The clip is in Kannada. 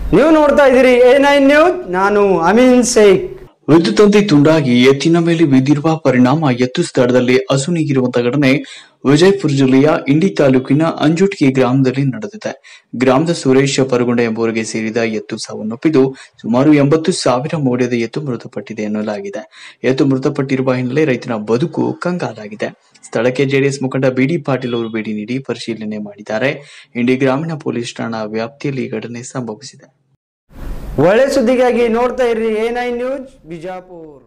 ನೀವು ನೋಡ್ತಾ ಇದ್ದೀರಿ ಎ ನೈನ್ ನ್ಯೂಸ್ ನಾನು ಅಮೀನ್ ಶೇಖ್ ವಿದ್ಯುತ್ ತಂತಿ ತುಂಡಾಗಿ ಎತ್ತಿನ ಮೇಲೆ ಬಿದ್ದಿರುವ ಪರಿಣಾಮ ಎತ್ತು ಸ್ಥಳದಲ್ಲಿ ಅಸುನೀಗಿರುವಂತಹ ಘಟನೆ ವಿಜಯಪುರ ಜಿಲ್ಲೆಯ ಇಂಡಿ ತಾಲೂಕಿನ ಅಂಜುಟ್ಗಿ ಗ್ರಾಮದಲ್ಲಿ ನಡೆದಿದೆ ಗ್ರಾಮದ ಸುರೇಶ್ ಪರಗುಂಡ ಎಂಬುವರಿಗೆ ಸೇರಿದ ಎತ್ತು ಸಾವನ್ನಪ್ಪಿದ್ದು ಸುಮಾರು ಎಂಬತ್ತು ಸಾವಿರ ಮೌಲ್ಯದ ಎತ್ತು ಮೃತಪಟ್ಟಿದೆ ಎನ್ನಲಾಗಿದೆ ಎತ್ತು ಮೃತಪಟ್ಟಿರುವ ಹಿನ್ನೆಲೆ ರೈತನ ಬದುಕು ಕಂಗಾಲಾಗಿದೆ ಸ್ಥಳಕ್ಕೆ ಜೆಡಿಎಸ್ ಮುಖಂಡ ಬಿಡಿ ಪಾಟೀಲ್ ಅವರು ಭೇಟಿ ನೀಡಿ ಪರಿಶೀಲನೆ ಮಾಡಿದ್ದಾರೆ ಇಂಡಿ ಗ್ರಾಮೀಣ ಪೊಲೀಸ್ ಠಾಣಾ ವ್ಯಾಪ್ತಿಯಲ್ಲಿ ಈ ಘಟನೆ ಸಂಭವಿಸಿದೆ ಒಳ್ಳೆ ಸುದ್ದಿಗಾಗಿ ನೋಡ್ತಾ ಇರ್ರಿ ಎ ನೈನ್ ನ್ಯೂಸ್ ಬಿಜಾಪುರ್